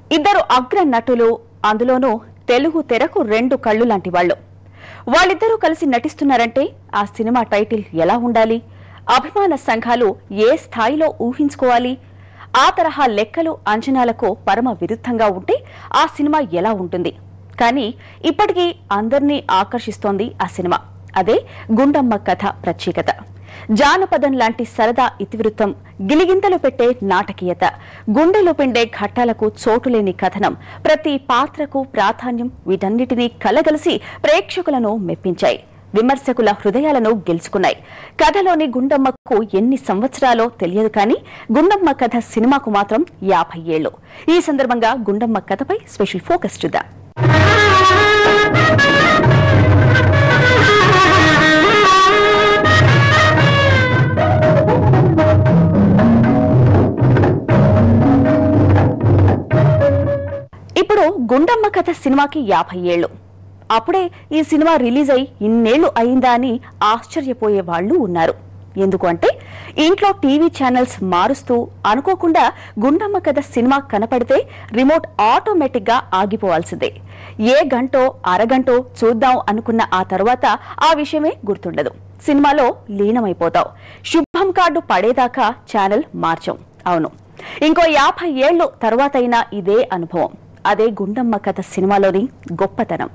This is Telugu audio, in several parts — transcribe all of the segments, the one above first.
ఇద్దరు అగ్ర నటులు అందులోనూ తెలుగు తెరకు రెండు కళ్ళు లాంటి వాళ్ళు వాళ్ళిద్దరూ కలిసి నటిస్తున్నారంటే ఆ సినిమా టైటిల్ ఎలా ఉండాలి అభిమాన సంఘాలు ఏ స్థాయిలో ఊహించుకోవాలి ఆ తరహా లెక్కలు అంచనాలకు పరమ విరుద్ధంగా ఉంటే ఆ సినిమా ఎలా ఉంటుంది కానీ ఇప్పటికీ అందర్నీ ఆకర్షిస్తోంది ఆ సినిమా అదే గుండమ్మ కథ ప్రత్యేకత జానపదం లాంటి సరదా ఇతివృత్తం గిలిగింతలు పెట్టే నాటకీయత గుండెలు పిండే ఘట్టాలకు చోటులేని కథనం ప్రతి పాత్రకు ప్రాధాన్యం వీటన్నిటినీ కలగలిసి ప్రేక్షకులను మెప్పించాయి విమర్శకుల హృదయాలను గెలుచుకున్నాయి కథలోని గుండమ్మకు ఎన్ని సంవత్సరాలో తెలియదు కానీ గుండమ్మ కథ సినిమాకు మాత్రం యాభై ఏళ్లు ఈ సందర్భంగా గుండమ్మ కథపై స్పెషల్ ఫోకస్ చూద్దాం ఇప్పుడు గుండమ్మ కథ సినిమాకి యాభై ఏళ్లు అప్పుడే ఈ సినిమా రిలీజ్ అయి ఇన్నేళ్లు అయిందా అని ఆశ్చర్యపోయే వాళ్ళు ఉన్నారు ఎందుకు అంటే ఇంట్లో టీవీ ఛానల్స్ మారుస్తూ అనుకోకుండా గుండమ్మ కథ సినిమా కనపడితే రిమోట్ ఆటోమేటిక్ గా ఆగిపోవాల్సిందే ఏ గంటో అరగంటో చూద్దాం అనుకున్న ఆ తర్వాత ఆ విషయమే గుర్తుండదు సినిమాలో లీనమైపోతావు శుభం కార్డు పడేదాకా ఛానల్ మార్చం అవును ఇంకో యాభై ఏళ్లు తర్వాతైనా ఇదే అనుభవం అదే గుండమ్మ కథ సినిమాలోని గొప్పతనం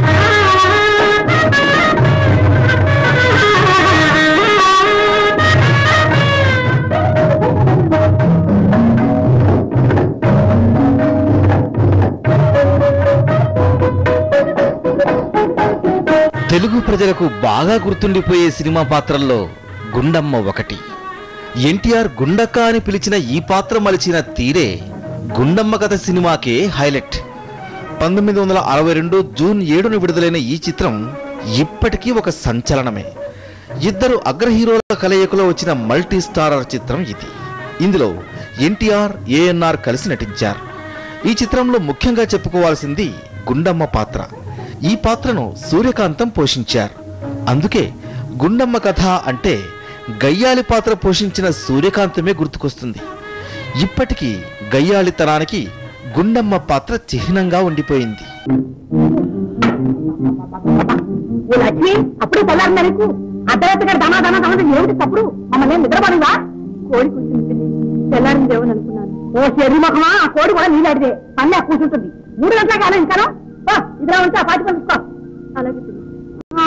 తెలుగు ప్రజలకు బాగా గుర్తుండిపోయే సినిమా పాత్రల్లో గుండమ్మ ఒకటి ఎన్టీఆర్ గుండక్క అని పిలిచిన ఈ పాత్ర మలిచిన తీరే గుండమ్మ కథ సినిమాకే హైలైట్ పంతొమ్మిది వందల అరవై రెండు జూన్ ఏడున విడుదలైన ఈ చిత్రం ఇప్పటికీ ఒక సంచలనమే ఇద్దరు అగ్ర హీరోల కలయికలో వచ్చిన మల్టీ స్టారర్ చిత్రం ఇది ఇందులో ఎన్టీఆర్ ఏఎన్ఆర్ కలిసి నటించారు ఈ చిత్రంలో ముఖ్యంగా చెప్పుకోవాల్సింది గుండమ్మ పాత్ర ఈ పాత్రను సూర్యకాంతం పోషించారు అందుకే గుండమ్మ కథ అంటే గయ్యాలి పాత్ర పోషించిన సూర్యకాంతమే గుర్తుకొస్తుంది ఇప్పటికీ గయ్యాళితనానికి గుండమ్మ పాత్ర చిహ్నంగా ఉండిపోయింది ఓ లక్ష్మి అప్పుడే తెల్లారిందా నీకు అర్ధరాత్రి గారు దమా దమా దమా ఏమిటి తప్పుడు మమ్మల్ని ఏం నిద్రపడిందా కోడి కూర్చుంటుంది తెల్లారిందేమని అనుకున్నాను ఓ చెర్రి ముఖమా ఆ కోడి కూడా నీలాడితే పల్లె కూర్చుంటుంది మూడు గంటల కాలం ఇంకా ఇదిలా ఉంటే ఆ పాటి పంపించుకో అలాగే ఆ.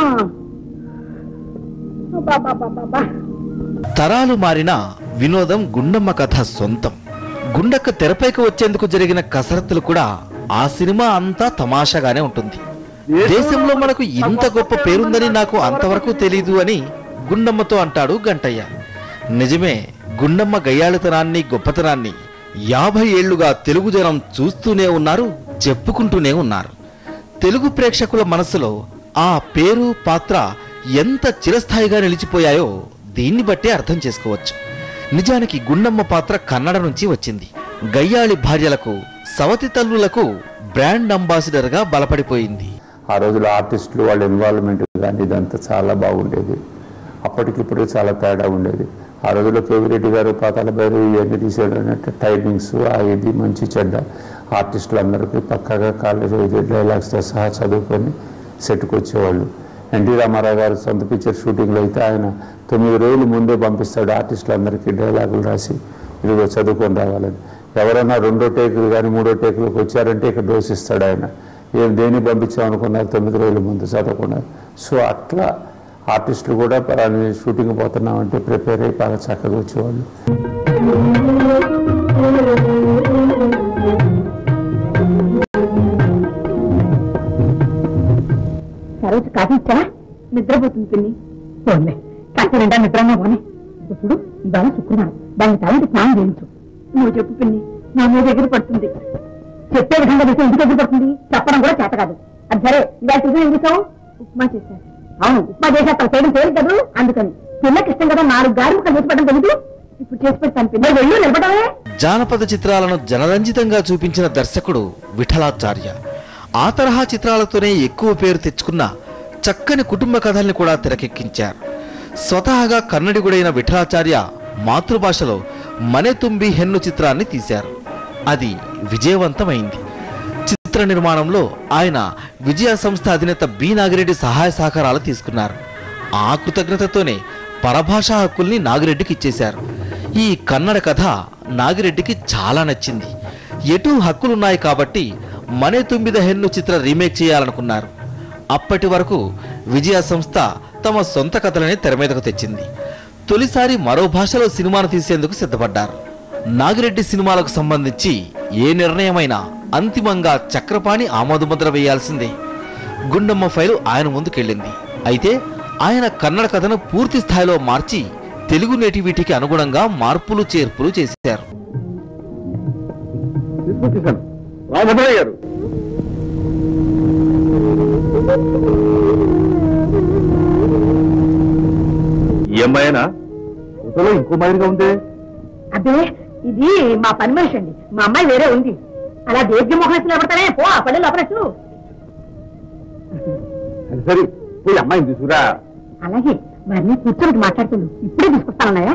అబ్బబ్బబ్బబ్బబ్బా. తరాలు మారిన వినోదం గుండమ్మ కథ సొంతం గుండక్క తెరపైకి వచ్చేందుకు జరిగిన కసరత్తులు కూడా ఆ సినిమా అంతా తమాషాగానే ఉంటుంది దేశంలో మనకు ఇంత గొప్ప పేరుందని నాకు అంతవరకు తెలీదు అని గుండమ్మతో అంటాడు గంటయ్య నిజమే గుండమ్మ గయ్యాళితనాన్ని గొప్పతనాన్ని యాభై ఏళ్లుగా తెలుగు జనం చూస్తూనే ఉన్నారు చెప్పుకుంటూనే ఉన్నారు తెలుగు ప్రేక్షకుల మనసులో ఆ పేరు పాత్ర ఎంత చిరస్థాయిగా నిలిచిపోయాయో దీన్ని బట్టే అర్థం చేసుకోవచ్చు నిజానికి గుండమ్మ పాత్ర కన్నడ నుంచి వచ్చింది గయ్యాళి భార్యలకు సవతి తల్లులకు బ్రాండ్ అంబాసిడర్గా బలపడిపోయింది ఆ రోజుల్లో ఆర్టిస్టులు వాళ్ళ ఇన్వాల్వ్మెంట్ కానీ ఇదంతా చాలా బాగుండేది అప్పటికిప్పుడు చాలా తేడా ఉండేది ఆ రోజుల్లో కేవిరెడ్డి గారు పాతాల భైరు ఇవన్నీ తీసేయడం అంటే టైమింగ్స్ ఆ ఇది మంచి చెడ్డ ఆర్టిస్టులు అందరికీ పక్కాగా కాలేజ్ డైలాగ్స్తో సహా చదువుకొని సెట్కి వచ్చేవాళ్ళు ఎన్టీ రామారావు గారు సొంత పిక్చర్ షూటింగ్లో అయితే ఆయన తొమ్మిది రోజులు ముందే పంపిస్తాడు ఆర్టిస్టులందరికీ డైలాగులు రాసి ఇదిగో చదువుకొని రావాలని ఎవరైనా రెండో టేకులు కానీ మూడో టేకులకు వచ్చారంటే ఇక్కడ డోస్ ఇస్తాడు ఆయన ఏం దేని పంపించాం అనుకున్నారు తొమ్మిది రోజుల ముందు చదవకున్నారు సో అట్లా ఆర్టిస్టులు కూడా పలాని షూటింగ్ పోతున్నామంటే ప్రిపేర్ అయ్యి బాగా చక్కగా వచ్చేవాళ్ళు సరోజు కాఫీ ఇచ్చా నిద్రపోతుంది పిన్ని పోన్లే కాస్త నిండా నిద్రన్నా పోనీ ఇప్పుడు చూడు ఇవాళ శుక్రవారం దానికి తలంటి స్నానం చేయించు నువ్వు చెప్పు పిన్ని నా మీద దగ్గర పడుతుంది చెప్పే విధంగా చేస్తే ఇంటి దగ్గర పడుతుంది చెప్పడం కూడా చేత కాదు అది సరే ఇవాళ టిఫిన్ ఏం చేసావు ఉప్మా చేశాను అవును ఉప్మా చేసి అక్కడ చేయడం తేలి కదా అందుకని పిల్లకి ఇష్టం కదా నాలుగు గారి ముక్కలు చేసి పెట్టడం తెలీదు ఇప్పుడు చేసి పెడతాను పిల్లలు వెళ్ళు నిలబడమే జానపద చిత్రాలను జనరంజితంగా చూపించిన దర్శకుడు విఠలాచార్య ఆ తరహా చిత్రాలతోనే ఎక్కువ పేరు తెచ్చుకున్న చక్కని కుటుంబ కథల్ని కూడా తెరకెక్కించారు స్వతహాగా కన్నడిగుడైన విఠలాచార్య మాతృభాషలో మనే తుంబి హెన్ను చిత్రాన్ని తీశారు అది విజయవంతమైంది చిత్ర నిర్మాణంలో ఆయన విజయ సంస్థ అధినేత బి నాగిరెడ్డి సహాయ సహకారాలు తీసుకున్నారు ఆ కృతజ్ఞతతోనే పరభాషా హక్కుల్ని నాగిరెడ్డికి ఇచ్చేశారు ఈ కన్నడ కథ నాగిరెడ్డికి చాలా నచ్చింది ఎటు హక్కులున్నాయి కాబట్టి మనే తుంబిద హెన్ను చిత్ర రీమేక్ చేయాలనుకున్నారు అప్పటి వరకు విజయ సంస్థ తమ సొంత కథలని తెర మీదకు తెచ్చింది తొలిసారి మరో భాషలో సినిమాను తీసేందుకు సిద్ధపడ్డారు నాగిరెడ్డి సినిమాలకు సంబంధించి ఏ నిర్ణయమైనా అంతిమంగా చక్రపాణి ఆమోదముద్ర వేయాల్సిందే గుండమ్మ ఫైలు ఆయన ముందుకెళ్ళింది అయితే ఆయన కన్నడ కథను పూర్తి స్థాయిలో మార్చి తెలుగు నేటివిటీకి అనుగుణంగా మార్పులు చేర్పులు చేశారు తీసుకొచ్చేసాను రామభద్రయ్య గారు ఈ అమ్మాయినా ఫోటోలో ఇంకో మాదిరిగా ఉంది అబ్బే ఇది మా పని మనిషి అండి మా అమ్మాయి వేరే ఉంది అలా దీర్ఘముఖం నిలబడతానే పో ఆ పల్లె లోపలచ్చు అది సరే పోయి అమ్మాయిని తీసుకురా అలాగే మరి కూర్చొని మాట్లాడుతుంది ఇప్పుడే తీసుకొస్తానన్నాయా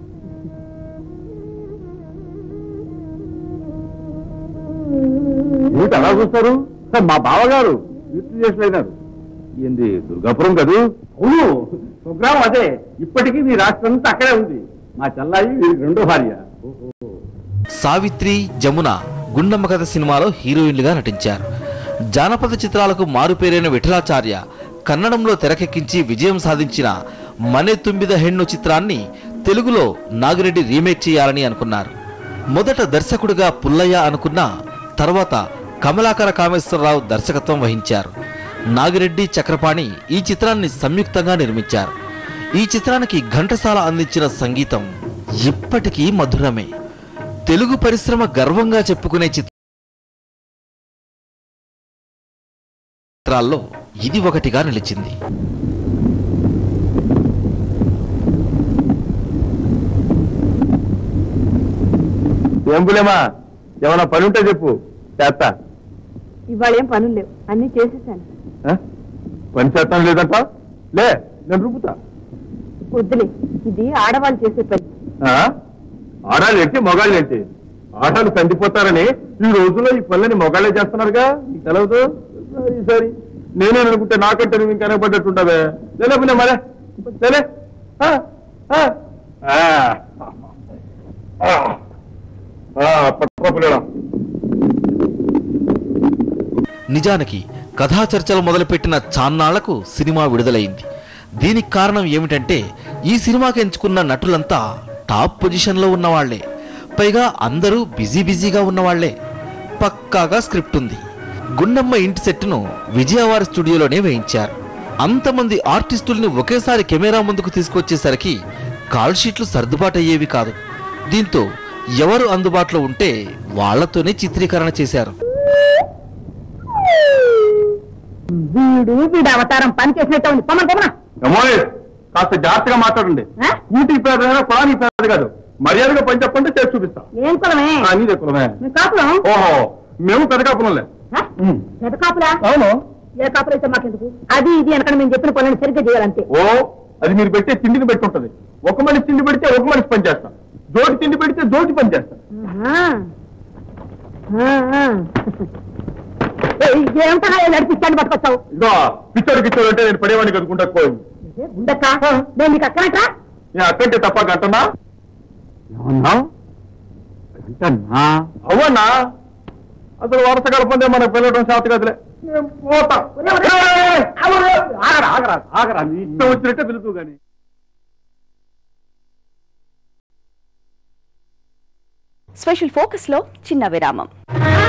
ఏమిటి అలా చూస్తారు మా బావగారు కీర్తి చేసినారు ఏంది దుర్గాపురం కదూ అవును స్వగ్రామం అదే ఇప్పటికీ మీ రాష్ట్రం అంతా అక్కడే ఉంది మా చెల్లాయి వీరికి రెండో భార్య సావిత్రి జమున గుండమ్మ కథ సినిమాలో హీరోయిన్లుగా నటించారు జానపద చిత్రాలకు మారుపేరైన విఠలాచార్య కన్నడంలో తెరకెక్కించి విజయం సాధించిన మనే తుంబిద హెಣ್ಣు చిత్రాన్ని తెలుగులో నాగిరెడ్డి రీమేక్ చేయాలని అనుకున్నారు మొదట దర్శకుడిగా పుల్లయ్య అనుకున్న తర్వాత కమలాకర కామేశ్వరరావు దర్శకత్వం వహించారు నాగిరెడ్డి చక్రపాణి ఈ చిత్రాన్ని సంయుక్తంగా నిర్మించారు ఈ చిత్రానికి ఘంటసాల అందించిన సంగీతం ఇప్పటికీ మధురమే తెలుగు పరిశ్రమ గర్వంగా చెప్పుకునే చిత్రాల్లో ఇది ఒకటిగా నిలిచింది ఏం పులేమా ఏమన్నా పని ఉంటే చెప్పు చేస్తా ఇవాళ ఏం పనులు లేవు అన్ని చేసేసాను ఆ? పని చేస్తాను లేదంట లే నేను రూపుతా వద్దులే ఇది ఆడవాళ్ళు చేసే పని ఆ? ఆడాలు ఏంటి మొగాళ్ళు ఏంటి ఆడాలు కందిపోతారని ఈ రోజుల్లో ఈ పనులని మొగాళ్ళే చేస్తున్నారుగా నీకు తెలవదు సరే, సరే నేనే అనుకుంటే నాకంటే నువ్వు ఇంకా వెనకబడ్డట్టుంటావే లేలే పులే మరే లేలే ఆ, ఆ, ఆ. ఆ. ఆ, పట్టుకో పులేడా. నిజానికి కథా చర్చలు మొదలుపెట్టిన చాన్నాళ్లకు సినిమా విడుదలైంది దీనికి కారణం ఏమిటంటే ఈ సినిమాకి ఎంచుకున్న నటులంతా టాప్ పొజిషన్లో ఉన్నవాళ్లే పైగా అందరూ బిజీ బిజీగా ఉన్నవాళ్లే పక్కాగా స్క్రిప్ట్ ఉంది గుండమ్మ ఇంటి సెట్ను విజయవాడ స్టూడియోలోనే వేయించారు అంతమంది ఆర్టిస్టుల్ని ఒకేసారి కెమెరా ముందుకు తీసుకొచ్చేసరికి కాల్ షీట్లు సర్దుబాటు అయ్యేవి కాదు దీంతో ఎవరు అందుబాటులో ఉంటే వాళ్లతోనే చిత్రీకరణ చేశారు వీడు వీడు అవతారం పని చేసినట్టు ఉంది పొమ్మని పొమ్మన అమ్మాయి కాస్త జాగ్రత్తగా మాట్లాడండి ఆ? ఊటీ పేదైనా కులానికి పేద కాదు మర్యాదగా పని చెప్పండి చేసి చూపిస్తా ఏం కులమే ఆ, నీదే కులమే మీ కాపులం ఓహో మేము పెద్ద కాపులంలే ఆ? పెద్ద కాపులా అవును ఏ కాపులు అయితే మాకెందుకు అది ఇది అనకుండా మేము చెప్పిన పనులను సరిగ్గా చేయాలంతే ఓ అది మీరు పెట్టే తిండిని పెట్టి ఉంటది ఒక మనిషి తిండి పెడితే ఒక మనిషి పని చేస్తా జోటి తిండి పెడితే జోటి పని చేస్తా ఆహా. ఆహా. ఏయ్, ఏమిటా నడిపిస్తాను పట్టుకొచ్చావు ఇదో పిచ్చోడు గిచ్చోడు అంటే నేను పడేవాడిని కదుకుంటా పోయి ఉండక్క నేను నీకు అక్కనట్రా నేను అక్కంటే తప్ప గంటనా ఏమన్నా గంటన్నా అవ్వన్నా అసలు వరుస కలపందే మనకు పిల్లడం శాత కదలే నేను పోతా ఏయ్, ఆగరా ఆగరా ఆగరా నీ ఇష్టం వచ్చినట్టే పిలుతూ గాని స్పెషల్ ఫోకస్ లో చిన్న విరామం